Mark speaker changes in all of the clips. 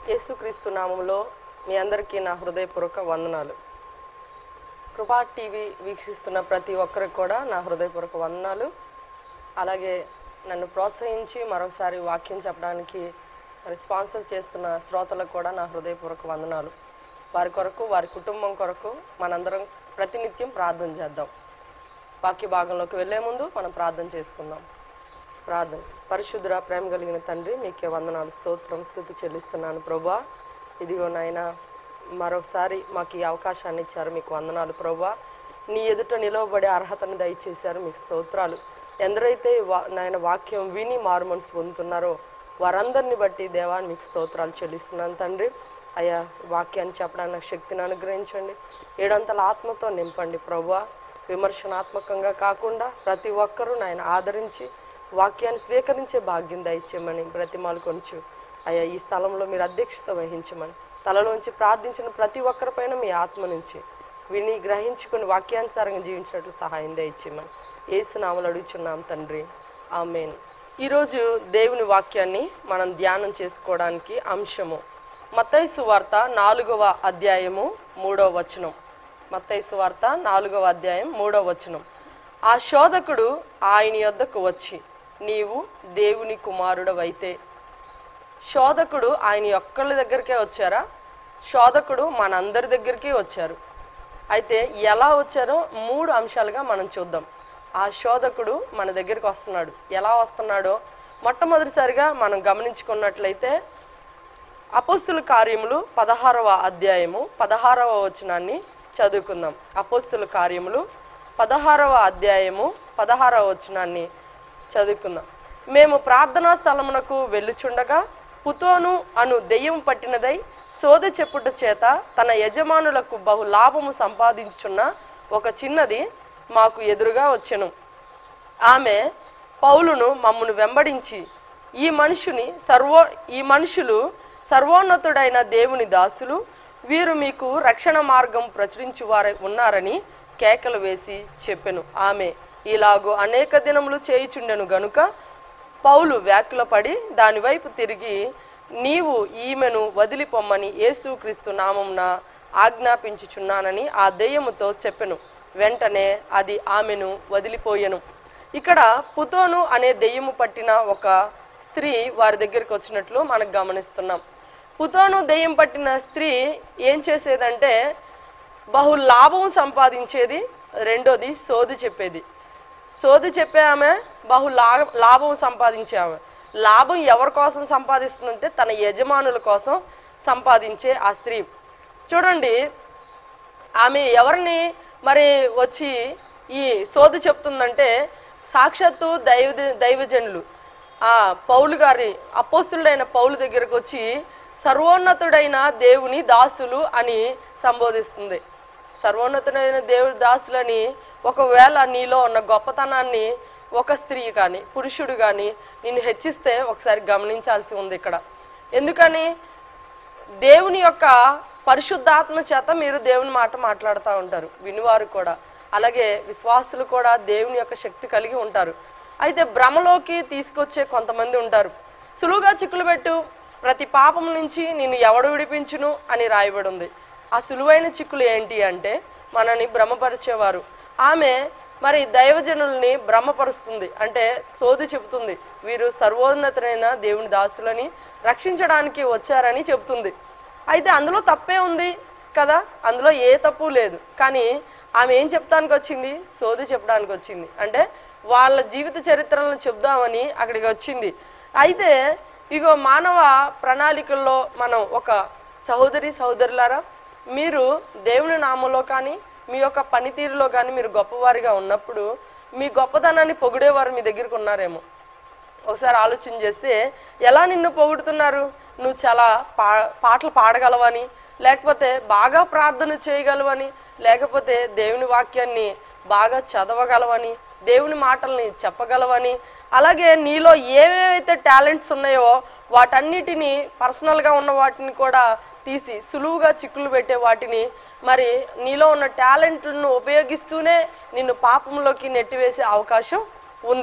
Speaker 1: యేసుక్రీస్తు నామములో మీ అందరికీ నా హృదయపూర్వక వందనాలు కృపా టీవీ వీక్షిస్తున్న ప్రతి ఒక్కరికి కూడా నా హృదయపూర్వక వందనాలు అలాగే నన్ను ప్రోత్సహించి మరోసారి వాక్యం చెప్పడానికి మరి స్పాన్సర్ చేస్తున్న శ్రోతలకు కూడా నా హృదయపూర్వక వందనాలు వారి కొరకు వారి కుటుంబం కొరకు మనందరం ప్రతినిత్యం ప్రార్థన చేద్దాం వాక్య భాగంలోకి వెళ్ళే ముందు మనం ప్రార్థన చేసుకుందాం ప్రార్థన పరిశుద్ధుర ప్రేమ కలిగిన తండ్రి మీకే వందనాలు స్తోత్రం స్థుతి చెల్లిస్తున్నాను ప్రభా ఇదిగో నాయన మరొకసారి మాకు ఈ అవకాశాన్ని ఇచ్చారు మీకు వందనాలు ప్రభా నీ ఎదుట నిలవబడే అర్హతను దయచేశారు మీకు స్తోత్రాలు ఎందరైతే వా నాయన వాక్యం విని మారు మనసు పొందుతున్నారో వారందరిని బట్టి దేవా మీకు స్తోత్రాలు చెల్లిస్తున్నాను తండ్రి అయ్యా వాక్యాన్ని చెప్పడానికి నాకు శక్తిని అనుగ్రహించండి ఏడంతల ఆత్మతో నింపండి ప్రభా విమర్శనాత్మకంగా కాకుండా ప్రతి ఒక్కరూ నాయన ఆదరించి వాక్యాన్ని స్వీకరించే భాగ్యం దయచేయమని బ్రతిమాలు కొంచు అయ్యా ఈ స్థలంలో మీరు అధ్యక్షత వహించమని తలలోంచి ప్రార్థించిన ప్రతి ఒక్కరిపైన మీ ఆత్మ నుంచి విని గ్రహించుకుని వాక్యానుసారంగా జీవించినట్లు సహాయం దయచేయమని ఏసునామలు అడుగుచున్నాం తండ్రి ఆమెన్ ఈరోజు దేవుని వాక్యాన్ని మనం ధ్యానం చేసుకోవడానికి అంశము మత్తయి సువార్త నాలుగవ అధ్యాయము మూడవ వచనం మత్తయి సువార్త నాలుగవ అధ్యాయం మూడవ వచనం ఆ శోధకుడు ఆయన యొద్దకు వచ్చి నీవు దేవుని కుమారుడవైతే శోధకుడు ఆయన ఒక్కళ్ళ దగ్గరికే వచ్చారా శోధకుడు మనందరి దగ్గరికే వచ్చారు అయితే ఎలా వచ్చారో మూడు అంశాలుగా మనం చూద్దాం ఆ శోధకుడు మన దగ్గరికి వస్తున్నాడు ఎలా వస్తున్నాడో మొట్టమొదటిసారిగా మనం గమనించుకున్నట్లయితే అపోస్తుల కార్యములు పదహారవ అధ్యాయము పదహారవ వచనాన్ని చదువుకుందాం అపోస్తుల కార్యములు పదహారవ అధ్యాయము పదహారవ వచనాన్ని చదువుకుందాం మేము ప్రార్థనా స్థలమునకు వెళ్ళుచుండగా పుతోను అను దెయ్యం పట్టినదై సోద చెప్పుట చేత తన యజమానులకు బహు లాభము సంపాదించుచున్న ఒక చిన్నది మాకు ఎదురుగా వచ్చెను ఆమె పౌలును మమ్మను వెంబడించి ఈ మనుషుని సర్వో ఈ మనుషులు సర్వోన్నతుడైన దేవుని దాసులు వీరు మీకు రక్షణ మార్గం ప్రచురించు వారై ఉన్నారని కేకలు వేసి చెప్పెను ఆమె ఇలాగూ అనేక దినములు చేయుచుండెను గనుక పౌలు వ్యాకులపడి దానివైపు తిరిగి నీవు ఈమెను వదిలిపొమ్మని యేసుక్రీస్తు నామంన ఆజ్ఞాపించుచున్నానని ఆ దెయ్యముతో చెప్పెను వెంటనే అది ఆమెను వదిలిపోయెను ఇక్కడ పుతోను అనే దెయ్యము పట్టిన ఒక స్త్రీ వారి దగ్గరికి వచ్చినట్లు మనకు గమనిస్తున్నాం పుతోను దెయ్యం పట్టిన స్త్రీ ఏం చేసేదంటే బహు లాభం సంపాదించేది రెండోది సోది చెప్పేది సోది చెప్పే ఆమె బహు లా లాభం సంపాదించే ఆమె లాభం ఎవరి కోసం సంపాదిస్తుందంటే తన యజమానుల కోసం సంపాదించే ఆ స్త్రీ చూడండి ఆమె ఎవరిని మరి వచ్చి ఈ సోది చెప్తుందంటే సాక్షాత్తు దైవ దైవజనులు ఆ పౌలు గారి అపోస్తుడైన పౌలు దగ్గరకు వచ్చి సర్వోన్నతుడైన దేవుని దాసులు అని సంబోధిస్తుంది సర్వోన్నతుడైన దేవుడి దాసులని ఒకవేళ నీలో ఉన్న గొప్పతనాన్ని ఒక స్త్రీ కానీ పురుషుడు కానీ నిన్ను హెచ్చిస్తే ఒకసారి గమనించాల్సి ఉంది ఇక్కడ ఎందుకని దేవుని యొక్క పరిశుద్ధాత్మ చేత మీరు దేవుని మాట మాట్లాడుతూ ఉంటారు వినివారు కూడా అలాగే విశ్వాసులు కూడా దేవుని యొక్క శక్తి కలిగి ఉంటారు అయితే భ్రమలోకి తీసుకొచ్చే కొంతమంది ఉంటారు సులువుగా చిక్కులు పెట్టు ప్రతి పాపం నుంచి నిన్ను ఎవడు విడిపించును అని రాయబడి ఉంది ఆ సులువైన చిక్కులు ఏంటి అంటే మనని భ్రమపరిచేవారు ఆమె మరి దైవజనుల్ని భ్రమపరుస్తుంది అంటే సోది చెబుతుంది వీరు సర్వోన్నతులైన దేవుని దాసులని రక్షించడానికి వచ్చారని చెబుతుంది అయితే అందులో తప్పే ఉంది కదా అందులో ఏ తప్పు లేదు కానీ ఆమె ఏం చెప్తానికి వచ్చింది సోది చెప్పడానికి వచ్చింది అంటే వాళ్ళ జీవిత చరిత్రలను చెప్దామని అక్కడికి వచ్చింది అయితే ఇగో మానవ ప్రణాళికల్లో మనం ఒక సహోదరి సహోదరులారా మీరు దేవుని నామంలో కానీ మీ యొక్క పనితీరులో కానీ మీరు గొప్పవారిగా ఉన్నప్పుడు మీ గొప్పతనాన్ని పొగిడేవారు మీ దగ్గరికి ఉన్నారేమో ఒకసారి ఆలోచన చేస్తే ఎలా నిన్ను పొగుడుతున్నారు నువ్వు చాలా పా పాటలు పాడగలవని లేకపోతే బాగా ప్రార్థన చేయగలవని లేకపోతే దేవుని వాక్యాన్ని బాగా చదవగలవని దేవుని మాటల్ని చెప్పగలవని అలాగే నీలో ఏమేమైతే టాలెంట్స్ ఉన్నాయో వాటన్నిటిని పర్సనల్గా ఉన్న వాటిని కూడా తీసి సులువుగా చిక్కులు పెట్టే వాటిని మరి నీలో ఉన్న టాలెంట్లను ఉపయోగిస్తూనే నిన్ను పాపంలోకి నెట్టివేసే అవకాశం ఉంది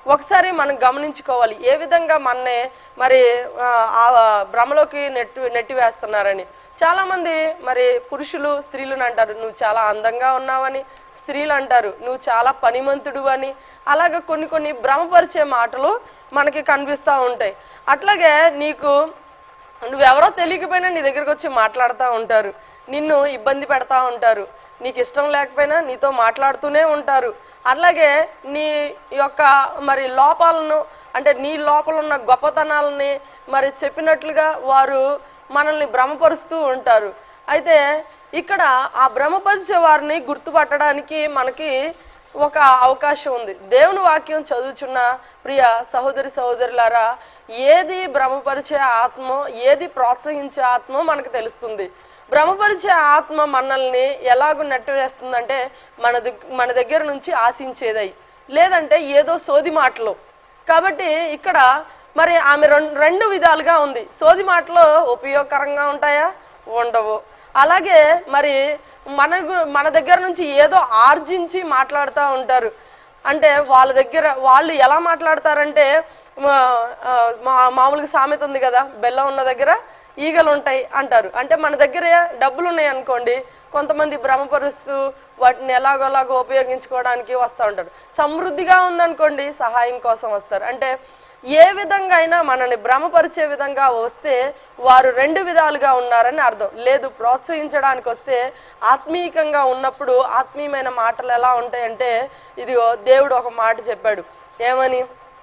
Speaker 1: ఒకసారి మనం గమనించుకోవాలి ఏ విధంగా మననే మరి ఆ, ఆ భ్రమలోకి నెట్టు నెట్టివేస్తున్నారని చాలామంది మరి పురుషులు స్త్రీలను అంటారు నువ్వు చాలా అందంగా ఉన్నావని స్త్రీలు అంటారు నువ్వు చాలా పనిమంతుడు అని అలాగే కొన్ని కొన్ని భ్రమపరిచే మాటలు మనకి కనిపిస్తూ ఉంటాయి అట్లాగే నీకు నువ్వెవరో తెలియకపోయినా నీ దగ్గరకు వచ్చి మాట్లాడుతూ ఉంటారు నిన్ను ఇబ్బంది పెడతా ఉంటారు నీకు ఇష్టం లేకపోయినా నీతో మాట్లాడుతూనే ఉంటారు అలాగే నీ యొక్క మరి లోపాలను అంటే నీ లోపల ఉన్న గొప్పతనాలని మరి చెప్పినట్లుగా వారు మనల్ని భ్రమపరుస్తూ ఉంటారు అయితే ఇక్కడ ఆ భ్రమపరిచే వారిని గుర్తుపట్టడానికి మనకి ఒక అవకాశం ఉంది దేవుని వాక్యం చదువుచున్న ప్రియ సహోదరి సహోదరులారా ఏది భ్రమపరిచే ఆత్మ ఏది ప్రోత్సహించే ఆత్మ మనకు తెలుస్తుంది భ్రమపరిచే ఆత్మ మనల్ని ఎలాగో నెట్టవేస్తుందంటే మన దగ్ మన దగ్గర నుంచి ఆశించేదై లేదంటే ఏదో సోది మాటలు కాబట్టి ఇక్కడ మరి ఆమె రెండు రెండు విధాలుగా ఉంది సోది మాటలు ఉపయోగకరంగా ఉంటాయా ఉండవు అలాగే మరి మన గు- మన దగ్గర నుంచి ఏదో ఆర్జించి మాట్లాడుతూ ఉంటారు అంటే వాళ్ళ దగ్గర వాళ్ళు ఎలా మాట్లాడతారంటే మా ఆ, మా- మామూలుగా సామెత ఉంది కదా బెల్లం ఉన్న దగ్గర ఈగలు ఉంటాయి అంటారు అంటే మన దగ్గర డబ్బులు ఉన్నాయి అనుకోండి కొంతమంది భ్రమపరుస్తూ వాటిని ఎలాగోలాగో ఉపయోగించుకోవడానికి వస్తూ ఉంటారు సమృద్ధిగా ఉందనుకోండి సహాయం కోసం వస్తారు అంటే ఏ విధంగా అయినా మనని భ్రమపరిచే విధంగా వస్తే వారు రెండు విధాలుగా ఉన్నారని అర్థం లేదు ప్రోత్సహించడానికి వస్తే ఆత్మీయంగా ఉన్నప్పుడు ఆత్మీయమైన మాటలు ఎలా ఉంటాయంటే ఇదిగో దేవుడు ఒక మాట చెప్పాడు ఏమని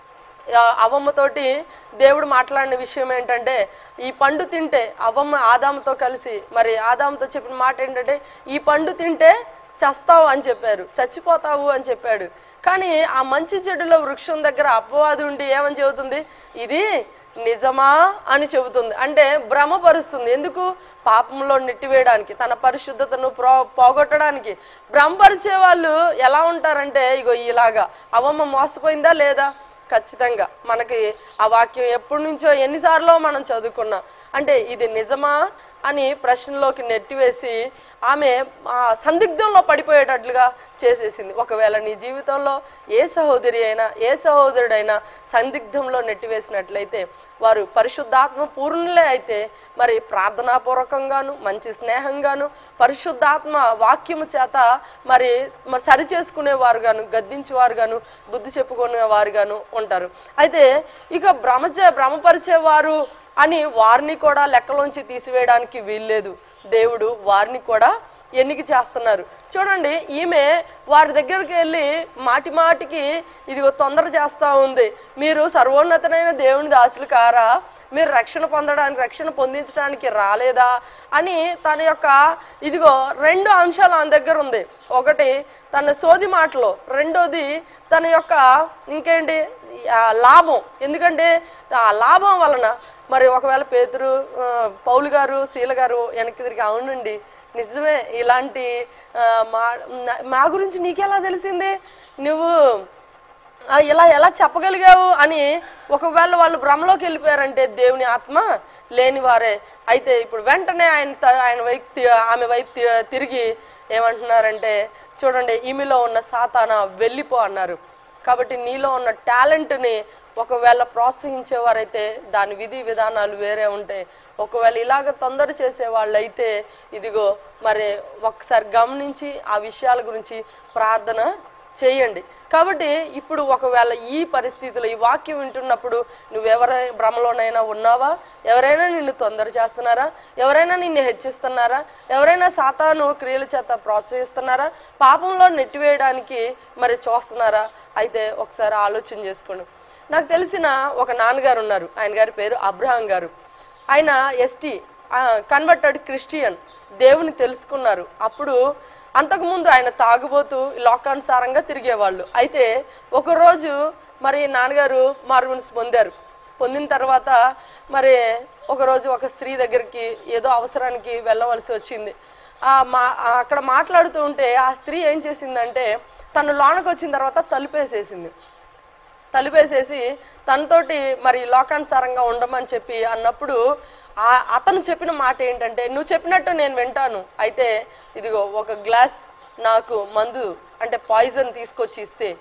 Speaker 1: ఆ, అవ్వమ్మతోటి దేవుడు మాట్లాడిన విషయం ఏంటంటే ఈ పండు తింటే అవ్వమ్మ ఆదాముతో కలిసి మరి ఆదాముతో చెప్పిన మాట ఏంటంటే ఈ పండు తింటే చస్తావు అని చెప్పారు చచ్చిపోతావు అని చెప్పాడు కానీ ఆ మంచి చెడుల వృక్షం దగ్గర అపవాది ఉండి ఏమని చెబుతుంది ఇది నిజమా అని చెబుతుంది అంటే భ్రమపరుస్తుంది ఎందుకు పాపంలో నెట్టివేయడానికి తన పరిశుద్ధతను ప్రో పోగొట్టడానికి భ్రమపరిచే వాళ్ళు ఎలా ఉంటారంటే ఇగో ఇలాగా అవమ్మ మోసపోయిందా లేదా ఖచ్చితంగా మనకి ఆ వాక్యం ఎప్పటి నుంచో ఎన్నిసార్లు మనం చదువుకున్నాం అంటే ఇది నిజమా అని ప్రశ్నలోకి నెట్టివేసి ఆమె ఆ సందిగ్ధంలో పడిపోయేటట్లుగా చేసేసింది ఒకవేళ నీ జీవితంలో ఏ సహోదరి అయినా ఏ సహోదరుడైనా సందిగ్ధంలో నెట్టివేసినట్లయితే వారు పరిశుద్ధాత్మ పూర్ణులే అయితే మరి ప్రార్థనాపూర్వకంగాను మంచి స్నేహంగాను పరిశుద్ధాత్మ వాక్యము చేత మరి మరి సరి చేసుకునేవారు గాను గద్దించేవారు గాను బుద్ధి చెప్పుకునేవారు గాను ఉంటారు అయితే ఇక భ్రమచే భ్రమపరిచేవారు అని వారిని కూడా లెక్కలోంచి తీసివేయడానికి వీల్లేదు దేవుడు వారిని కూడా ఎన్నిక చేస్తున్నారు చూడండి ఈమె వారి దగ్గరికి వెళ్ళి మాటి మాటికి ఇదిగో తొందర చేస్తూ ఉంది మీరు సర్వోన్నతమైన దేవుని దాసులు కారా మీరు రక్షణ పొందడానికి రక్షణ పొందించడానికి రాలేదా అని తన యొక్క ఇదిగో రెండు అంశాలు ఆమె దగ్గర ఉంది ఒకటి తన సోది మాటలు రెండోది తన యొక్క ఇంకేంటి ఆ లాభం ఎందుకంటే ఆ లాభం వలన మరి ఒకవేళ పేతురు ఆ, పౌలు గారు శీల గారు వెనక్కి తిరిగి అవునండి నిజమే ఇలాంటి ఆ, మా నా- మా గురించి నీకెలా తెలిసింది నువ్వు ఆ, ఇలా ఎలా చెప్పగలిగావు అని ఒకవేళ వాళ్ళు భ్రమలోకి వెళ్ళిపోయారంటే దేవుని ఆత్మ లేని వారే అయితే ఇప్పుడు వెంటనే ఆయన త- ఆయన వైపు తి- ఆమె వైపు తి- తిరిగి ఏమంటున్నారంటే చూడండి ఈమెలో ఉన్న సాతాన వెళ్ళిపో అన్నారు కాబట్టి నీలో ఉన్న టాలెంట్ని ఒకవేళ ప్రోత్సహించేవారైతే దాని విధి విధానాలు వేరే ఉంటాయి ఒకవేళ ఇలాగ తొందర చేసే వాళ్ళైతే ఇదిగో మరి ఒకసారి గమనించి ఆ విషయాల గురించి ప్రార్థన చేయండి కాబట్టి ఇప్పుడు ఒకవేళ ఈ పరిస్థితిలో ఈ వాక్యం వింటున్నప్పుడు నువ్వెవరై భ్రమలోనైనా ఉన్నావా ఎవరైనా నిన్ను తొందర చేస్తున్నారా ఎవరైనా నిన్ను హెచ్చిస్తున్నారా ఎవరైనా సాతాను క్రియల చేత ప్రోత్సహిస్తున్నారా పాపంలో నెట్టివేయడానికి మరి చూస్తున్నారా అయితే ఒకసారి ఆలోచన చేసుకోండి నాకు తెలిసిన ఒక నాన్నగారు ఉన్నారు ఆయన గారి పేరు అబ్రహాం గారు ఆయన ఎస్టీ కన్వర్టెడ్ క్రిస్టియన్ దేవుని తెలుసుకున్నారు అప్పుడు అంతకుముందు ఆయన తాగుబోతూ లోకానుసారంగా తిరిగేవాళ్ళు అయితే ఒకరోజు మరి నాన్నగారు మారుమనసు పొందారు పొందిన తర్వాత మరి ఒకరోజు ఒక స్త్రీ దగ్గరికి ఏదో అవసరానికి వెళ్ళవలసి వచ్చింది ఆ మా ఆ అక్కడ మాట్లాడుతూ ఉంటే ఆ స్త్రీ ఏం చేసిందంటే తను లోనకి వచ్చిన తర్వాత తలుపేసేసింది తలుపేసేసి తనతోటి మరి లోకానుసారంగా ఉండమని చెప్పి అన్నప్పుడు ఆ అతను చెప్పిన మాట ఏంటంటే నువ్వు చెప్పినట్టు నేను వింటాను అయితే ఇదిగో ఒక గ్లాస్ నాకు మందు అంటే పాయిజన్ తీసుకొచ్చి ఇస్తే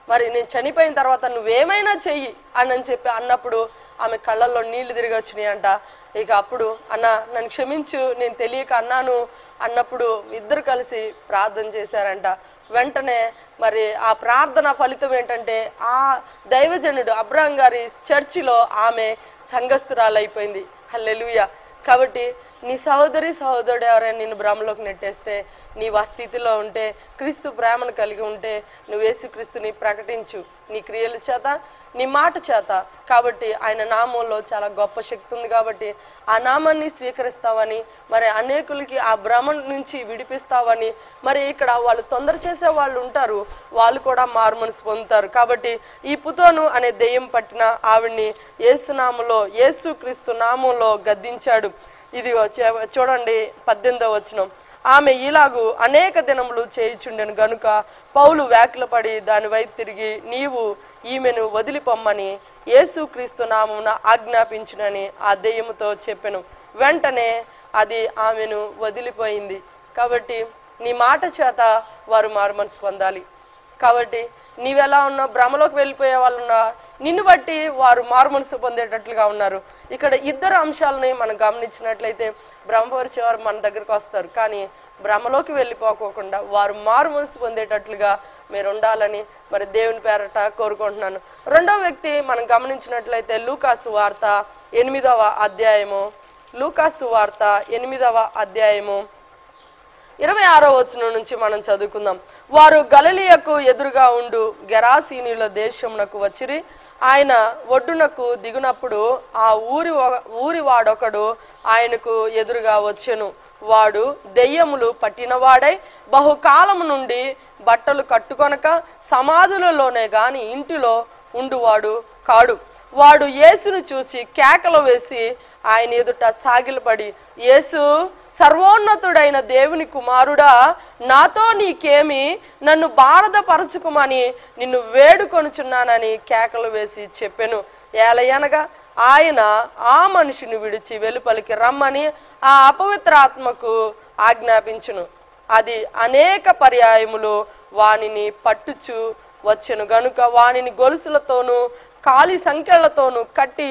Speaker 1: మరి నేను చనిపోయిన తర్వాత నువ్వేమైనా చెయ్యి అని అని చెప్పి అన్నప్పుడు ఆమె కళ్ళల్లో నీళ్లు తిరిగి వచ్చినాయి అంట ఇక అప్పుడు అన్న నన్ను క్షమించు నేను తెలియక అన్నాను అన్నప్పుడు ఇద్దరు కలిసి ప్రార్థన చేశారంట వెంటనే మరి ఆ ప్రార్థన ఫలితం ఏంటంటే ఆ దైవజనుడు అబ్రాహం గారి చర్చిలో ఆమె సంఘస్థురాలైపోయింది హల్లెలూయా కాబట్టి నీ సహోదరి సహోదరుడు ఎవరైనా నిన్ను భ్రమలోకి నెట్టేస్తే నీవు ఆ స్థితిలో ఉంటే క్రీస్తు ప్రేమను కలిగి ఉంటే నువ్వు యేసుక్రీస్తుని ప్రకటించు నీ క్రియల చేత నీ మాట చేత కాబట్టి ఆయన నామంలో చాలా గొప్ప శక్తి ఉంది కాబట్టి ఆ నామాన్ని స్వీకరిస్తావని మరి అనేకులకి ఆ భ్రమ నుంచి విడిపిస్తావని మరి ఇక్కడ వాళ్ళు తొందర చేసే వాళ్ళు ఉంటారు వాళ్ళు కూడా మారు మనసు పొందుతారు కాబట్టి ఈ పుతోను అనే దెయ్యం పట్టిన ఆవిడ్ని యేసునామంలో యేసు క్రీస్తు నామంలో గద్దించాడు ఇది చూడండి పద్దెనిమిదో వచనం ఆమె ఇలాగు అనేక దినములు చేయుచుండెను గనుక పౌలు వ్యాకులపడి దాని వైపు తిరిగి నీవు ఈమెను వదిలిపొమ్మని యేసుక్రీస్తు నామమున ఆజ్ఞాపించునని ఆ దెయ్యముతో చెప్పెను వెంటనే అది ఆమెను వదిలిపోయింది కాబట్టి నీ మాట చేత వారు మారు మనసు పొందాలి కాబట్టి నీవెలా ఉన్నావు భ్రమలోకి వెళ్ళిపోయే వాళ్ళు ఉన్నా నిన్ను బట్టి వారు మారు మనసు పొందేటట్లుగా ఉన్నారు ఇక్కడ ఇద్దరు అంశాలని మనం గమనించినట్లయితే భ్రమపరిచేవారు మన దగ్గరకు వస్తారు కానీ భ్రమలోకి వెళ్ళిపోకోకుండా వారు మారు మనసు పొందేటట్లుగా మీరు ఉండాలని మరి దేవుని పేరట కోరుకుంటున్నాను రెండవ వ్యక్తి మనం గమనించినట్లయితే లూకాసు వార్త ఎనిమిదవ అధ్యాయము లూకాసు వార్త ఎనిమిదవ అధ్యాయము ఇరవై ఆరో వచనం నుంచి మనం చదువుకుందాం వారు గలలియకు ఎదురుగా ఉండు గెరాసీనుల దేశమునకు వచ్చిరి ఆయన ఒడ్డునకు దిగునప్పుడు ఆ ఊరి ఒక- ఊరి వాడొకడు ఆయనకు ఎదురుగా వచ్చెను వాడు దెయ్యములు పట్టినవాడై బహుకాలము నుండి బట్టలు కట్టుకొనక సమాధులలోనే గాని ఇంటిలో ఉండువాడు కాడు వాడు యేసును చూచి కేకలు వేసి ఆయన ఎదుట సాగిలపడి యేసు సర్వోన్నతుడైన దేవుని కుమారుడా నాతో నీకేమి నన్ను బారదపరచుకుమని నిన్ను వేడుకొనుచున్నానని కేకలు వేసి చెప్పెను ఏలయనగా ఆయన ఆ మనిషిని విడిచి వెలుపలికి రమ్మని ఆ అపవిత్రాత్మకు ఆజ్ఞాపించును అది అనేక పర్యాయములు వానిని పట్టుచు వచ్చెను గనుక వానిని గొలుసులతోనూ కాలి సంఖ్యలతోనూ కట్టి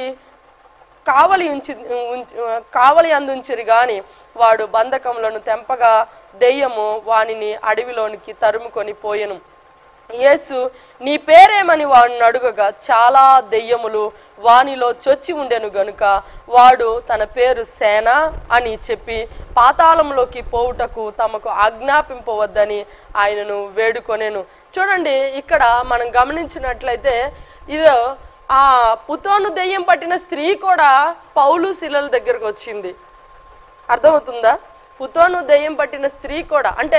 Speaker 1: కావలి ఉంచి ఉంచి- కావలి అందుంచిరి గాని వాడు బంధకములను తెంపగా దెయ్యము వానిని అడవిలోనికి తరుముకొని పోయెను యేసు నీ పేరేమని వాడిని అడుగగా చాలా దెయ్యములు వానిలో చొచ్చి ఉండెను గనుక వాడు తన పేరు సేన అని చెప్పి పాతాళంలోకి పోవుటకు తమకు ఆజ్ఞాపింపవద్దని ఆయనను వేడుకొనెను చూడండి ఇక్కడ మనం గమనించినట్లయితే ఇదో ఆ పుతోను దెయ్యం పట్టిన స్త్రీ కూడా పౌలు శిలల దగ్గరకు వచ్చింది అర్థమవుతుందా పుతోను దెయ్యం పట్టిన స్త్రీ కూడా అంటే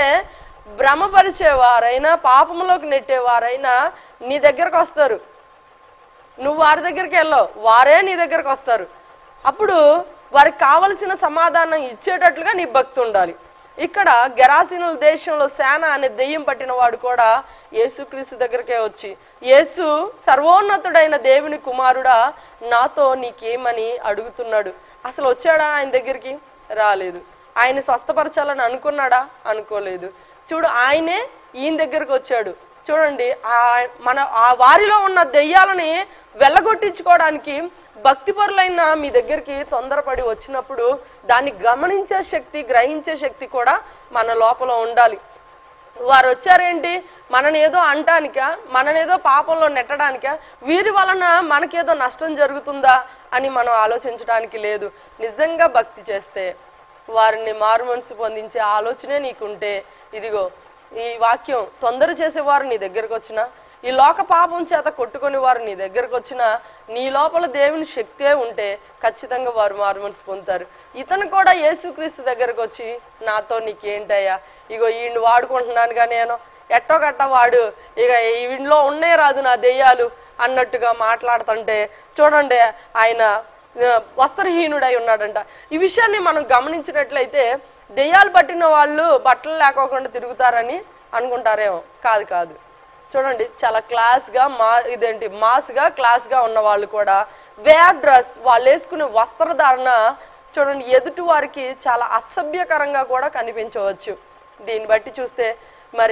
Speaker 1: భ్రమపరిచేవారైనా పాపంలోకి నెట్టేవారైనా నీ దగ్గరకు వస్తారు నువ్వు వారి దగ్గరికి వెళ్ళవు వారే నీ దగ్గరకు వస్తారు అప్పుడు వారికి కావలసిన సమాధానం ఇచ్చేటట్లుగా నీ భక్తి ఉండాలి ఇక్కడ గెరాసీనుల దేశంలో సేన అనే దెయ్యం పట్టిన వాడు కూడా యేసుక్రీస్తు దగ్గరికే వచ్చి యేసు సర్వోన్నతుడైన దేవుని కుమారుడా నాతో నీకేమని అడుగుతున్నాడు అసలు వచ్చాడా ఆయన దగ్గరికి రాలేదు ఆయన స్వస్థపరచాలని అనుకున్నాడా అనుకోలేదు చూడు ఆయనే ఈయన దగ్గరకు వచ్చాడు చూడండి ఆ మన ఆ వారిలో ఉన్న దెయ్యాలని వెళ్ళగొట్టించుకోవడానికి భక్తిపరులైన మీ దగ్గరికి తొందరపడి వచ్చినప్పుడు దాన్ని గమనించే శక్తి గ్రహించే శక్తి కూడా మన లోపల ఉండాలి వారు వచ్చారేంటి మనని ఏదో అంటానిక మననేదో పాపంలో నెట్టడానిక వీరి వలన మనకేదో నష్టం జరుగుతుందా అని మనం ఆలోచించడానికి లేదు నిజంగా భక్తి చేస్తే వారిని మారు మనసు పొందించే ఆలోచనే నీకుంటే ఇదిగో ఈ వాక్యం తొందర చేసేవారు నీ దగ్గరకు వచ్చినా ఈ లోక పాపం చేత కొట్టుకొని వారు నీ దగ్గరకు వచ్చినా నీ లోపల దేవుని శక్తే ఉంటే ఖచ్చితంగా వారు మారు మనసు పొందుతారు ఇతను కూడా యేసుక్రీస్తు దగ్గరకు వచ్చి నాతో నీకేంటయ్యా ఇగో ఈయన్ని వాడుకుంటున్నానుగా నేను ఎట్టో గట్ట వాడు ఇక ఈవిలో ఉన్నే రాదు నా దెయ్యాలు అన్నట్టుగా మాట్లాడుతుంటే చూడండి ఆయన ఆ, వస్త్రహీనుడై ఉన్నాడంట ఈ విషయాన్ని మనం గమనించినట్లయితే దెయ్యాలు పట్టిన వాళ్ళు బట్టలు లేకోకుండా తిరుగుతారని అనుకుంటారేమో కాదు కాదు చూడండి చాలా క్లాస్గా మా ఇదేంటి మాస్గా క్లాస్గా ఉన్న వాళ్ళు కూడా వేర్ డ్రెస్ వాళ్ళు వేసుకునే వస్త్రధారణ చూడండి ఎదుటి వారికి చాలా అసభ్యకరంగా కూడా కనిపించవచ్చు దీన్ని బట్టి చూస్తే మరి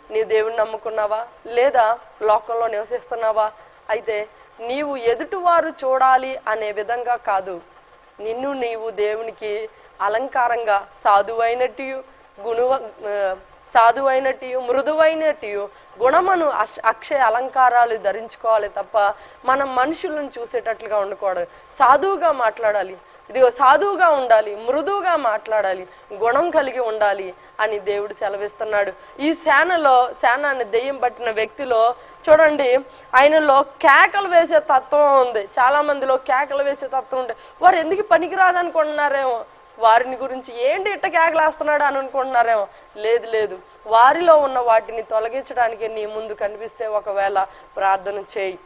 Speaker 1: నీ దేవుని నమ్ముకున్నావా లేదా లోకంలో నివసిస్తున్నావా అయితే నీవు ఎదుటివారు చూడాలి అనే విధంగా కాదు నిన్ను నీవు దేవునికి అలంకారంగా సాధువైనట్టు గుణువ ఆ, సాధువైనట్టు మృదువైనట్టు గుణమును అక్ష అక్షయ అలంకారాలు ధరించుకోవాలి తప్ప మనం మనుషులను చూసేటట్లుగా ఉండకూడదు సాధువుగా మాట్లాడాలి ఇదిగో సాధువుగా ఉండాలి మృదువుగా మాట్లాడాలి గుణం కలిగి ఉండాలి అని దేవుడు సెలవిస్తున్నాడు ఈ సేనలో సేనాన్ని దెయ్యం పట్టిన వ్యక్తిలో చూడండి ఆయనలో కేకలు వేసే తత్వం ఉంది చాలా మందిలో కేకలు వేసే తత్వం ఉంది వారు ఎందుకు పనికిరాదనుకుంటున్నారేమో వారిని గురించి ఏంటి ఇట్ట కేకలేస్తున్నాడు అని అనుకుంటున్నారేమో లేదు లేదు వారిలో ఉన్న వాటిని తొలగించడానికి నీ ముందు కనిపిస్తే ఒకవేళ ప్రార్థన చేయి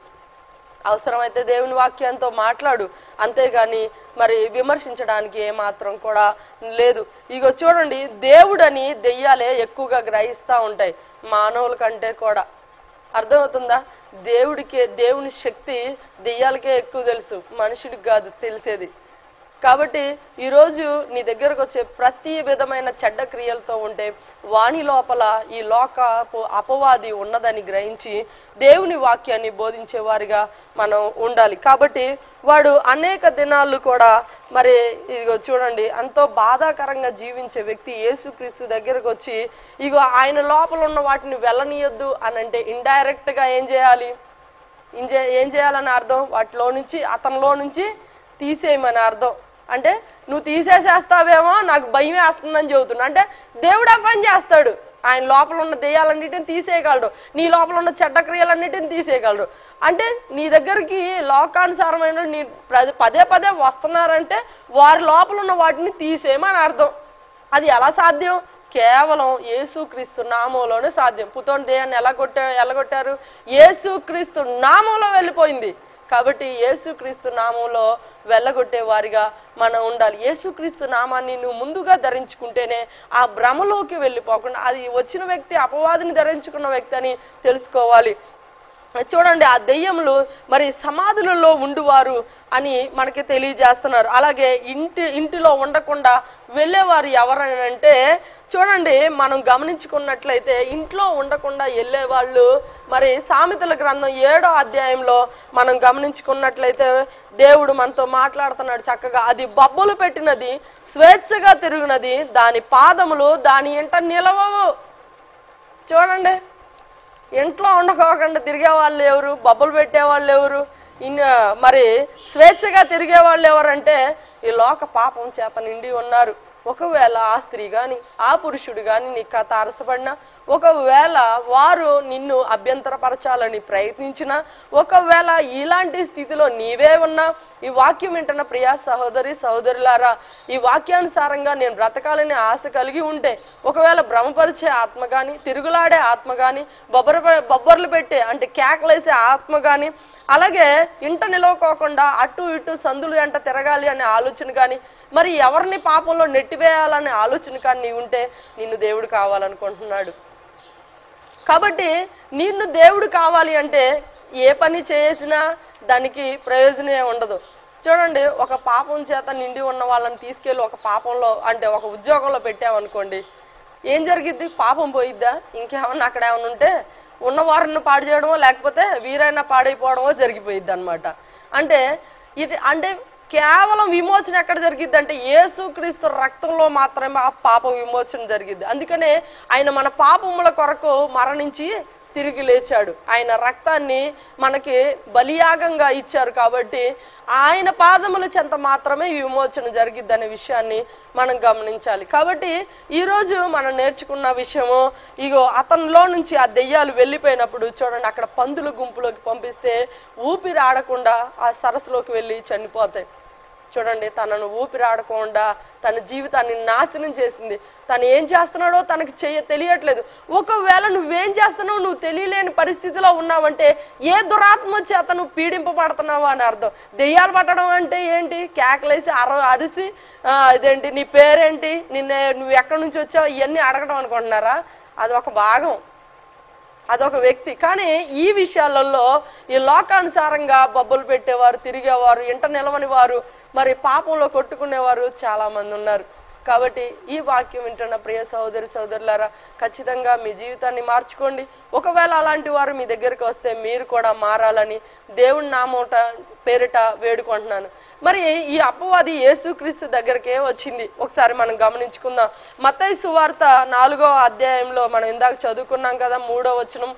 Speaker 1: అవసరమైతే దేవుని వాక్యంతో మాట్లాడు అంతేగాని మరి విమర్శించడానికి ఏమాత్రం కూడా లేదు ఇగో చూడండి దేవుడని దెయ్యాలే ఎక్కువగా గ్రహిస్తూ ఉంటాయి మానవుల కంటే కూడా అర్థమవుతుందా దేవుడికే దేవుని శక్తి దెయ్యాలకే ఎక్కువ తెలుసు మనుషుడికి కాదు తెలిసేది కాబట్టి ఈరోజు నీ దగ్గరకు వచ్చే ప్రతి విధమైన చెడ్డ క్రియలతో ఉంటే వాణి లోపల ఈ లోక అప- అపవాది ఉన్నదని గ్రహించి దేవుని వాక్యాన్ని బోధించే వారిగా మనం ఉండాలి కాబట్టి వాడు అనేక దినాలు కూడా మరి ఇదిగో చూడండి ఎంతో బాధాకరంగా జీవించే వ్యక్తి యేసుక్రీస్తు దగ్గరకు వచ్చి ఇగో ఆయన లోపల ఉన్న వాటిని వెళ్ళనీయొద్దు అని అంటే ఇండైరెక్ట్గా ఏం చేయాలి ఇంజే ఏం చేయాలని అర్థం వాటిలో నుంచి అతనిలో నుంచి తీసేయమని అర్థం అంటే నువ్వు తీసేసేస్తావేమో నాకు భయం వేస్తుందని చెబుతున్నా అంటే దేవుడు ఆ పని చేస్తాడు ఆయన లోపల ఉన్న దెయ్యాలన్నిటిని తీసేయగలడు నీ లోపల ఉన్న చెడ్డ క్రియలన్నిటిని తీసేయగలడు అంటే నీ దగ్గరికి లోకానుసారమైన నీ ప్ర- పదే పదే వస్తున్నారంటే వారి లోపల ఉన్న వాటిని తీసేయమని అర్థం అది ఎలా సాధ్యం కేవలం యేసుక్రీస్తు నామంలోనే సాధ్యం పుతోని దేయాన్ని ఎలా కొట్టా ఎలా కొట్టారు యేసుక్రీస్తు నామంలో వెళ్ళిపోయింది కాబట్టి యేసుక్రీస్తు నామంలో వెళ్ళగొట్టే వారిగా మనం ఉండాలి యేసుక్రీస్తు నామాన్ని నువ్వు ముందుగా ధరించుకుంటేనే ఆ భ్రమలోకి వెళ్ళిపోకుండా అది వచ్చిన వ్యక్తి అపవాదిని ధరించుకున్న వ్యక్తి అని తెలుసుకోవాలి చూడండి ఆ దెయ్యములు మరి సమాధులలో ఉండువారు అని మనకి తెలియజేస్తున్నారు అలాగే ఇంటి ఇంటిలో ఉండకుండా వెళ్ళేవారు ఎవరని అంటే చూడండి మనం గమనించుకున్నట్లయితే ఇంట్లో ఉండకుండా వెళ్ళే వాళ్ళు మరి సామెతల గ్రంథం ఏడో అధ్యాయంలో మనం గమనించుకున్నట్లయితే దేవుడు మనతో మాట్లాడుతున్నాడు చక్కగా అది బొబ్బలు పెట్టినది స్వేచ్ఛగా తిరుగునది దాని పాదములు దాని ఇంట నిలవవు చూడండి ఇంట్లో ఉండకోకుండా తిరిగే వాళ్ళు ఎవరు బబ్బులు పెట్టే వాళ్ళు ఎవరు ఇన్ మరి స్వేచ్ఛగా తిరిగే వాళ్ళు ఎవరంటే ఈ లోక పాపం చేత నిండి ఉన్నారు ఒకవేళ ఆ స్త్రీ కానీ ఆ పురుషుడు కానీ నీ కథ అరసపడినా ఒకవేళ వారు నిన్ను అభ్యంతరపరచాలని ప్రయత్నించినా ఒకవేళ ఇలాంటి స్థితిలో నీవే ఉన్నా ఈ వాక్యం వింటున్న ప్రియా సహోదరి సహోదరులారా ఈ వాక్యానుసారంగా నేను బ్రతకాలని ఆశ కలిగి ఉంటే ఒకవేళ భ్రమపరిచే ఆత్మ కానీ తిరుగులాడే ఆత్మ కానీ బొబ్బర బొబ్బర్లు పెట్టే అంటే కేకలేసే ఆత్మ కానీ అలాగే ఇంట నిలవకోకుండా అటు ఇటు సందులు ఎంట తిరగాలి అనే ఆలోచన కానీ మరి ఎవరిని పాపంలో నెట్టివేయాలనే ఆలోచన కానీ నీ ఉంటే నిన్ను దేవుడు కావాలనుకుంటున్నాడు కాబట్టి నిన్ను దేవుడు కావాలి అంటే ఏ పని చేసినా దానికి ప్రయోజనమే ఉండదు చూడండి ఒక పాపం చేత నిండి ఉన్న వాళ్ళని తీసుకెళ్ళి ఒక పాపంలో అంటే ఒక ఉద్యోగంలో పెట్టామనుకోండి ఏం జరిగిద్ది పాపం పోయిద్దా ఇంకేమన్నా అక్కడ ఏమైనా ఉంటే ఉన్నవారిని పాడు చేయడమో లేకపోతే వీరైనా పాడైపోవడమో జరిగిపోయిద్ది అనమాట అంటే ఇది అంటే కేవలం విమోచన ఎక్కడ జరిగిద్ది అంటే యేసుక్రీస్తు రక్తంలో మాత్రమే ఆ పాప విమోచన జరిగిద్ది అందుకనే ఆయన మన పాపముల కొరకు మరణించి తిరిగి లేచాడు ఆయన రక్తాన్ని మనకి బలియాగంగా ఇచ్చారు కాబట్టి ఆయన పాదముల చెంత మాత్రమే ఈ విమోచన జరిగిద్ది అనే విషయాన్ని మనం గమనించాలి కాబట్టి ఈరోజు మనం నేర్చుకున్న విషయము ఇగో అతనిలో నుంచి ఆ దెయ్యాలు వెళ్ళిపోయినప్పుడు చూడండి అక్కడ పందుల గుంపులోకి పంపిస్తే ఊపిరి ఆడకుండా ఆ సరస్సులోకి వెళ్ళి చనిపోతాయి చూడండి తనను ఊపిరాడకుండా తన జీవితాన్ని నాశనం చేసింది తను ఏం చేస్తున్నాడో తనకి చెయ్య తెలియట్లేదు ఒకవేళ నువ్వేం చేస్తున్నావు నువ్వు తెలియలేని పరిస్థితిలో ఉన్నావంటే ఏ దురాత్మ వచ్చి అతను పీడింపబడుతున్నావు అని అర్థం దెయ్యాలు పట్టడం అంటే ఏంటి కేకలేసి అర అరిసి ఆ, ఇదేంటి నీ పేరేంటి నిన్న నువ్వు ఎక్కడి నుంచి వచ్చావు ఇవన్నీ అడగడం అనుకుంటున్నారా అది ఒక భాగం అదొక వ్యక్తి కానీ ఈ విషయాలలో ఈ లోకానుసారంగా బొబ్బలు పెట్టేవారు తిరిగేవారు ఇంట నిలవని వారు మరి పాపంలో కొట్టుకునేవారు చాలా మంది ఉన్నారు కాబట్టి ఈ వాక్యం వింటున్న ప్రియ సహోదరి సహోదరులారా ఖచ్చితంగా మీ జీవితాన్ని మార్చుకోండి ఒకవేళ అలాంటి వారు మీ దగ్గరికి వస్తే మీరు కూడా మారాలని దేవుని నామోట పేరిట వేడుకుంటున్నాను మరి ఈ అపవాది యేసుక్రీస్తు దగ్గరికే వచ్చింది ఒకసారి మనం గమనించుకుందాం మత్తయి సువార్త నాలుగో అధ్యాయంలో మనం ఇందాక చదువుకున్నాం కదా మూడో వచనం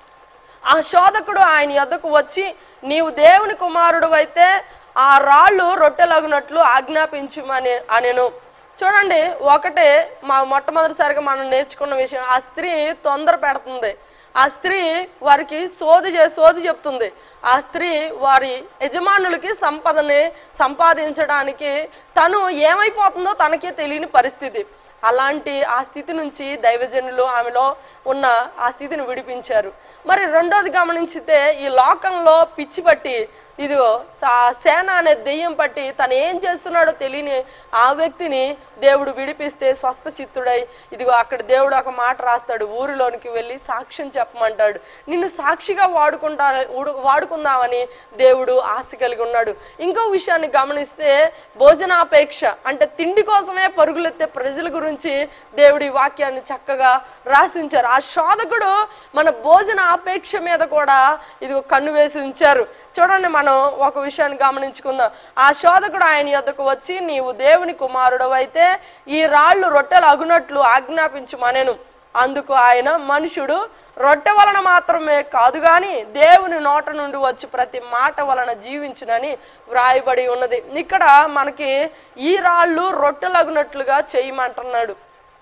Speaker 1: ఆ శోధకుడు ఆయన యొద్దకు వచ్చి నీవు దేవుని కుమారుడు అయితే ఆ రాళ్ళు రొట్టెలగునట్లు ఆజ్ఞాపించుమని అనెను చూడండి ఒకటే మా మొట్టమొదటిసారిగా మనం నేర్చుకున్న విషయం ఆ స్త్రీ తొందర పెడుతుంది ఆ స్త్రీ వారికి సోది చే సోది చెప్తుంది ఆ స్త్రీ వారి యజమానులకి సంపదని సంపాదించడానికి తను ఏమైపోతుందో తనకే తెలియని పరిస్థితి అలాంటి ఆ స్థితి నుంచి దైవజనులు ఆమెలో ఉన్న ఆ స్థితిని విడిపించారు మరి రెండోది గమనించితే ఈ లోకంలో పిచ్చి పట్టి ఇదిగో ఆ సేన అనే దెయ్యం పట్టి తను ఏం చేస్తున్నాడో తెలియని ఆ వ్యక్తిని దేవుడు విడిపిస్తే స్వస్థ చిత్తుడై ఇదిగో అక్కడ దేవుడు ఒక మాట రాస్తాడు ఊరిలోనికి వెళ్ళి సాక్ష్యం చెప్పమంటాడు నిన్ను సాక్షిగా వాడుకుంటా ఉడు- వాడుకుందామని దేవుడు ఆశ కలిగి ఉన్నాడు ఇంకో విషయాన్ని గమనిస్తే భోజనాపేక్ష అంటే తిండి కోసమే పరుగులెత్తే ప్రజల గురించి దేవుడి ఈ వాక్యాన్ని చక్కగా రాసి ఉంచారు ఆ శోధకుడు మన భోజన ఆపేక్ష మీద కూడా ఇదిగో కన్ను వేసి ఉంచారు చూడండి మనం ఒక విషయాన్ని గమనించుకుందాం ఆ శోధకుడు ఆయన యొద్దకు వచ్చి నీవు దేవుని కుమారుడు అయితే ఈ రాళ్ళు రొట్టెలు అగునట్లు ఆజ్ఞాపించుమనెను అందుకు ఆయన మనుషుడు రొట్టె వలన మాత్రమే కాదు గాని దేవుని నోట నుండి వచ్చి ప్రతి మాట వలన జీవించునని వ్రాయబడి ఉన్నది ఇక్కడ మనకి ఈ రాళ్ళు రొట్టెలగునట్లుగా చేయమంటున్నాడు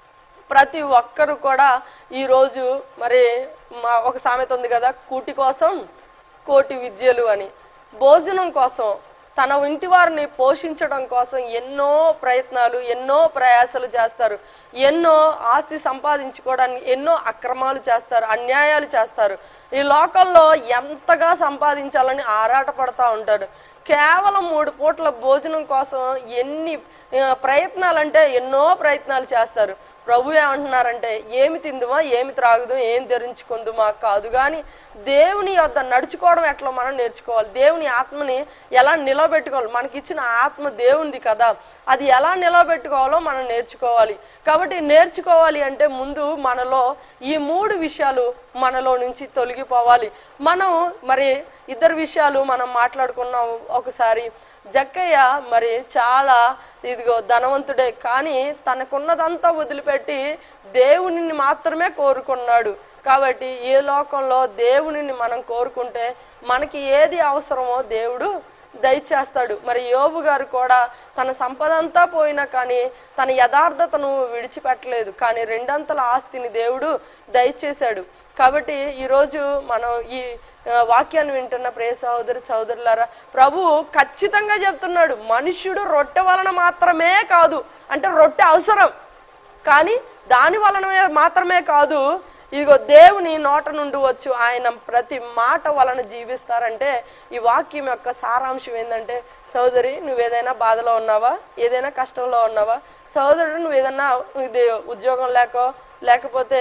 Speaker 1: ప్రతి ఒక్కరు కూడా ఈరోజు మరి మా ఒక సామెత ఉంది కదా కూటి కోసం కోటి విద్యలు అని భోజనం కోసం తన ఇంటి వారిని పోషించడం కోసం ఎన్నో ప్రయత్నాలు ఎన్నో ప్రయాసాలు చేస్తారు ఎన్నో ఆస్తి సంపాదించుకోవడానికి ఎన్నో అక్రమాలు చేస్తారు అన్యాయాలు చేస్తారు ఈ లోకల్లో ఎంతగా సంపాదించాలని ఆరాట పడతా ఉంటాడు కేవలం మూడు పూట్ల భోజనం కోసం ఎన్ని ఆ, ప్రయత్నాలంటే ఎన్నో ప్రయత్నాలు చేస్తారు ప్రభు ఏమంటున్నారంటే ఏమి తిందుమా ఏమి త్రాగుదు ఏం ధరించుకుందుమా కాదు కానీ దేవుని యొద్ద నడుచుకోవడం ఎట్లా మనం నేర్చుకోవాలి దేవుని ఆత్మని ఎలా నిలబెట్టుకోవాలి మనకి ఇచ్చిన ఆత్మ దేవునిది కదా అది ఎలా నిలబెట్టుకోవాలో మనం నేర్చుకోవాలి కాబట్టి నేర్చుకోవాలి అంటే ముందు మనలో ఈ మూడు విషయాలు మనలో నుంచి తొలగిపోవాలి మనం మరి ఇద్దరు విషయాలు మనం మాట్లాడుకున్నాం ఒకసారి జక్కయ్య మరి చాలా ఇదిగో ధనవంతుడే కానీ తనకున్నదంతా వదిలిపెట్టి దేవునిని మాత్రమే కోరుకున్నాడు కాబట్టి ఈ లోకంలో దేవునిని మనం కోరుకుంటే మనకి ఏది అవసరమో దేవుడు దయచేస్తాడు మరి యోబు గారు కూడా తన సంపద అంతా పోయినా కానీ తన యథార్థతను విడిచిపెట్టలేదు కానీ రెండంతల ఆస్తిని దేవుడు దయచేశాడు కాబట్టి ఈరోజు మనం ఈ ఆ, వాక్యాన్ని వింటున్న ప్రియ సహోదరి సహోదరులారా ప్రభు ఖచ్చితంగా చెప్తున్నాడు మనుష్యుడు రొట్టె వలన మాత్రమే కాదు అంటే రొట్టె అవసరం కానీ దాని వలన మాత్రమే కాదు ఇదిగో దేవుని నోట నుండి వచ్చు ఆయన ప్రతి మాట వలన జీవిస్తారంటే ఈ వాక్యం యొక్క సారాంశం ఏంటంటే సోదరి నువ్వు ఏదైనా బాధలో ఉన్నావా ఏదైనా కష్టంలో ఉన్నావా సోదరుడు నువ్వు ఏదైనా ఇది ఉద్యోగం లేకో లేకపోతే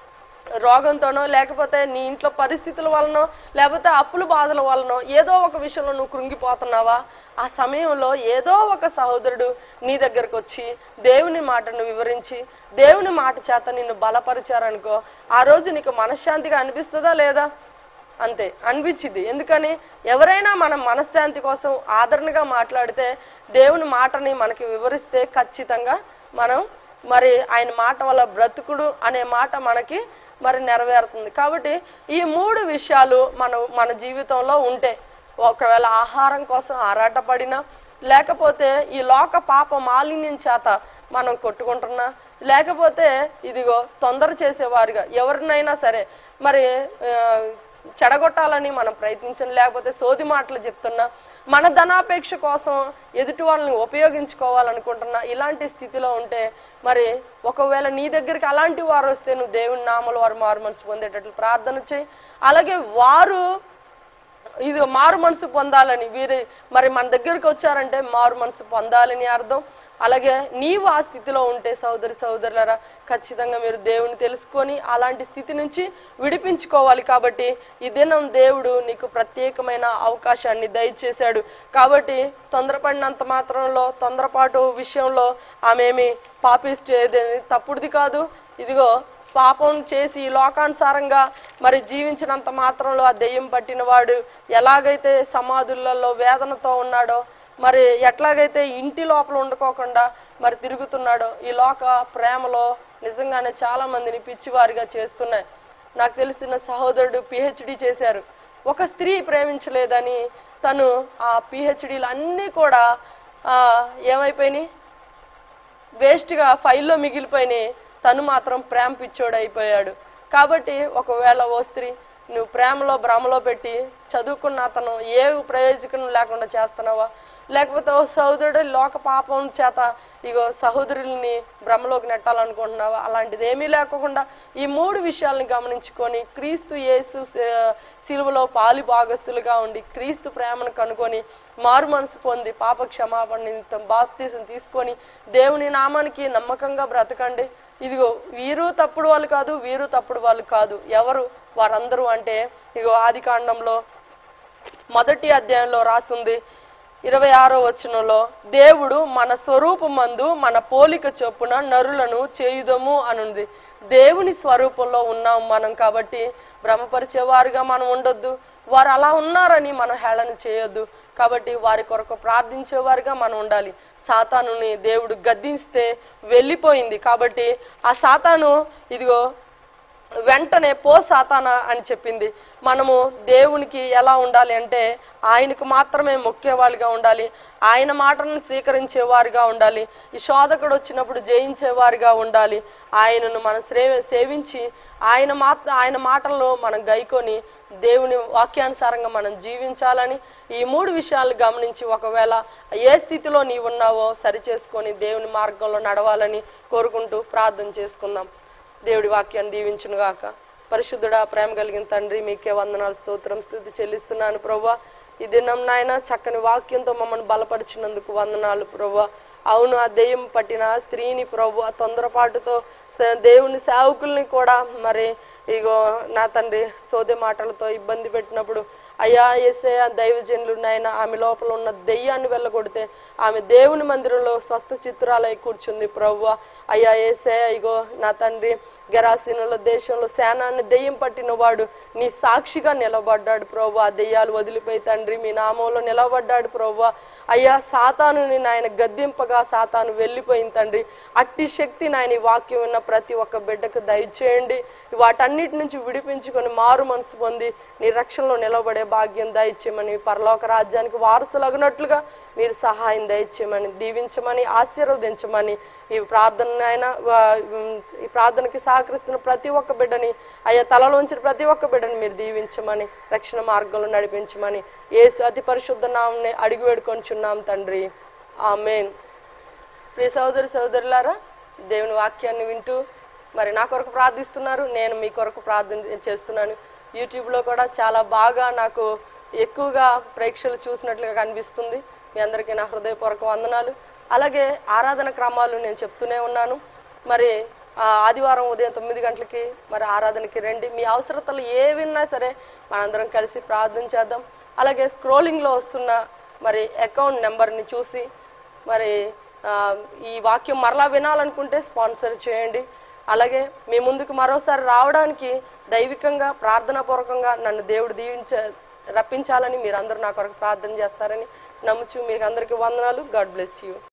Speaker 1: రోగంతోనో లేకపోతే నీ ఇంట్లో పరిస్థితుల వలనో లేకపోతే అప్పుల బాధల వలనో ఏదో ఒక విషయంలో నువ్వు కృంగిపోతున్నావా ఆ సమయంలో ఏదో ఒక సహోదరుడు నీ దగ్గరకు వచ్చి దేవుని మాటను వివరించి దేవుని మాట చేత నిన్ను బలపరిచారనుకో ఆ రోజు నీకు మనశ్శాంతిగా అనిపిస్తుందా లేదా అంతే అనిపించింది ఎందుకని ఎవరైనా మనం మనశ్శాంతి కోసం ఆదరణగా మాట్లాడితే దేవుని మాటని మనకి వివరిస్తే ఖచ్చితంగా మనం మరి ఆయన మాట వల్ల బ్రతుకుడు అనే మాట మనకి మరి నెరవేరుతుంది కాబట్టి ఈ మూడు విషయాలు మన మన జీవితంలో ఉంటే ఒకవేళ ఆహారం కోసం ఆరాటపడినా లేకపోతే ఈ లోక పాప మాలిన్యం చేత మనం కొట్టుకుంటున్నా లేకపోతే ఇదిగో తొందర చేసేవారుగా ఎవరినైనా సరే మరి ఆ, చెడగొట్టాలని మనం ప్రయత్నించం లేకపోతే సోది మాటలు చెప్తున్నా మన ధనాపేక్ష కోసం ఎదుటి వాళ్ళని ఉపయోగించుకోవాలనుకుంటున్నా ఇలాంటి స్థితిలో ఉంటే మరి ఒకవేళ నీ దగ్గరికి అలాంటి వారు వస్తే నువ్వు దేవుని నామలు వారు మారు మనసు పొందేటట్లు ప్రార్థన చేయి అలాగే వారు ఇది మారు మనసు పొందాలని వీరి మరి మన దగ్గరికి వచ్చారంటే మారు మనసు పొందాలని అర్థం అలాగే నీవు ఆ స్థితిలో ఉంటే సోదరి సోదరులరా ఖచ్చితంగా మీరు దేవుని తెలుసుకొని అలాంటి స్థితి నుంచి విడిపించుకోవాలి కాబట్టి ఈ దినం దేవుడు నీకు ప్రత్యేకమైన అవకాశాన్ని దయచేశాడు కాబట్టి తొందరపడినంత మాత్రంలో తొందరపాటు విషయంలో ఆమె ఏమి పాపిస్తే తప్పుడుది కాదు ఇదిగో పాపం చేసి లోకానుసారంగా మరి జీవించినంత మాత్రంలో ఆ దెయ్యం పట్టినవాడు ఎలాగైతే సమాధులలో వేదనతో ఉన్నాడో మరి ఎట్లాగైతే ఇంటి లోపల ఉండుకోకుండా మరి తిరుగుతున్నాడో ఈ లోక ప్రేమలో నిజంగానే చాలా మందిని పిచ్చివారిగా చేస్తున్నాయి నాకు తెలిసిన సహోదరుడు పిహెచ్డి చేశారు ఒక స్త్రీ ప్రేమించలేదని తను ఆ పిహెచ్డీలు అన్నీ కూడా ఆ, ఏమైపోయినాయి వేస్ట్గా ఫైల్లో మిగిలిపోయినాయి తను మాత్రం ప్రేమ పిచ్చోడు అయిపోయాడు కాబట్టి ఒకవేళ ఓ స్త్రీ నువ్వు ప్రేమలో భ్రమలో పెట్టి చదువుకున్న అతను ఏ ప్రయోజనం లేకుండా చేస్తున్నావా లేకపోతే ఓ సహోదరుడు లోక పాపం చేత ఇగో సహోదరుల్ని భ్రమలోకి నెట్టాలనుకుంటున్నావా అలాంటిది ఏమీ లేకుండా ఈ మూడు విషయాలను గమనించుకొని క్రీస్తు యేసు స- సిలువలో పాలి భాగస్తులుగా ఉండి క్రీస్తు ప్రేమను కనుకొని మారు మనసు పొంది పాప క్షమాపణ నిమిత్తం బాప్తీసం తీసుకొని దేవుని నామానికి నమ్మకంగా బ్రతకండి ఇదిగో వీరు తప్పుడు వాళ్ళు కాదు వీరు తప్పుడు వాళ్ళు కాదు ఎవరు వారందరూ అంటే ఇగో ఆది కాండంలో మొదటి అధ్యాయంలో రాసుంది ఇరవై ఆరో వచనంలో దేవుడు మన స్వరూపమందు మన పోలిక చొప్పున నరులను చేయుదము అనుంది దేవుని స్వరూపంలో ఉన్నాం మనం కాబట్టి భ్రమపరిచేవారుగా మనం ఉండొద్దు వారు అలా ఉన్నారని మనం హేళన చేయొద్దు కాబట్టి వారి కొరకు ప్రార్థించేవారుగా మనం ఉండాలి సాతానుని దేవుడు గద్దిస్తే వెళ్ళిపోయింది కాబట్టి ఆ సాతాను ఇదిగో వెంటనే పో సాతానా అని చెప్పింది మనము దేవునికి ఎలా ఉండాలి అంటే ఆయనకు మాత్రమే మొక్కేవాళ్ళుగా ఉండాలి ఆయన మాటలను స్వీకరించేవారుగా ఉండాలి ఈ శోధకుడు వచ్చినప్పుడు జయించేవారుగా ఉండాలి ఆయనను మనం సేవ సేవించి ఆయన మాత్ర ఆయన మాటల్లో మనం గైకొని దేవుని వాక్యానుసారంగా మనం జీవించాలని ఈ మూడు విషయాలు గమనించి ఒకవేళ ఏ స్థితిలో నీవు ఉన్నావో సరిచేసుకొని దేవుని మార్గంలో నడవాలని కోరుకుంటూ ప్రార్థన చేసుకుందాం దేవుడి వాక్యాన్ని దీవించునుగాక పరిశుద్ధుడా ప్రేమ కలిగిన తండ్రి మీకే వందనాలు స్తోత్రం స్థుతి చెల్లిస్తున్నాను ప్రభా ఈ దినం నాయన చక్కని వాక్యంతో మమ్మల్ని బలపరిచినందుకు వందనాలు ప్రభా అవును ఆ దెయ్యం పట్టిన ఆ స్త్రీని ప్రభు ఆ తొందరపాటుతో స- దేవుని సేవకుల్ని కూడా మరి ఇగో నా తండ్రి సోదె మాటలతో ఇబ్బంది పెట్టినప్పుడు అయ్యా ఏసే దైవజనులు నాయన ఆమె లోపల ఉన్న దెయ్యాన్ని వెళ్ళగొడితే ఆమె దేవుని మందిరంలో స్వస్థ చిత్రాలై కూర్చుంది ప్రభు అయ్యా ఏసే ఇగో నా తండ్రి గరాసీనుల దేశంలో సేనాన్ని దెయ్యం పట్టిన వాడు నీ సాక్షిగా నిలబడ్డాడు ప్రభు ఆ దెయ్యాలు వదిలిపోయి తండ్రి మీ నామంలో నిలబడ్డాడు ప్రభు అయ్యా సాతానుని నాయన గద్దింపగా సాతాను వెళ్ళిపోయింది తండ్రి అట్టి శక్తి నాయన ఈ వాక్యం విన్న ప్రతి ఒక్క బిడ్డకు దయచేయండి వాటన్నిటి నుంచి విడిపించుకొని మారు మనసు పొంది నీ రక్షణలో నిలబడే భాగ్యం దయచేయమని పరలోక రాజ్యానికి వారసులగినట్లుగా మీరు సహాయం దయచేయమని దీవించమని ఆశీర్వదించమని ఈ ప్రార్థన ఆయన ఈ ప్రార్థనకి సహకరిస్తున్న ప్రతి ఒక్క బిడ్డని అయ్యా తలలోంచిన ప్రతి ఒక్క బిడ్డని మీరు దీవించమని రక్షణ మార్గంలో నడిపించమని ఏసు అతి పరిశుద్ధ నామని అడిగి వేడుకొంచున్నాం తండ్రి ఆమెన్ ప్రియ సహోదరి సహోదరులారా దేవుని వాక్యాన్ని వింటూ మరి నా కొరకు ప్రార్థిస్తున్నారు నేను మీ కొరకు ప్రార్థన చేస్తున్నాను యూట్యూబ్లో కూడా చాలా బాగా నాకు ఎక్కువగా ప్రేక్షకులు చూసినట్లుగా కనిపిస్తుంది మీ అందరికీ నా హృదయపూర్వక వందనాలు అలాగే ఆరాధన క్రమాలు నేను చెప్తూనే ఉన్నాను మరి ఆ, ఆదివారం ఉదయం తొమ్మిది గంటలకి మరి ఆరాధనకి రండి మీ అవసరతలు ఏవిన్నా సరే మనందరం కలిసి ప్రార్థన చేద్దాం అలాగే స్క్రోలింగ్లో వస్తున్న మరి అకౌంట్ నెంబర్ని చూసి మరి ఆ, ఈ వాక్యం మరలా వినాలనుకుంటే స్పాన్సర్ చేయండి అలాగే మీ ముందుకు మరోసారి రావడానికి దైవికంగా ప్రార్థనాపూర్వకంగా నన్ను దేవుడు దీవించ రప్పించాలని మీరందరూ నా కొరకు ప్రార్థన చేస్తారని నమ్ముచు మీకు అందరికీ వందనాలు గాడ్ బ్లెస్ యూ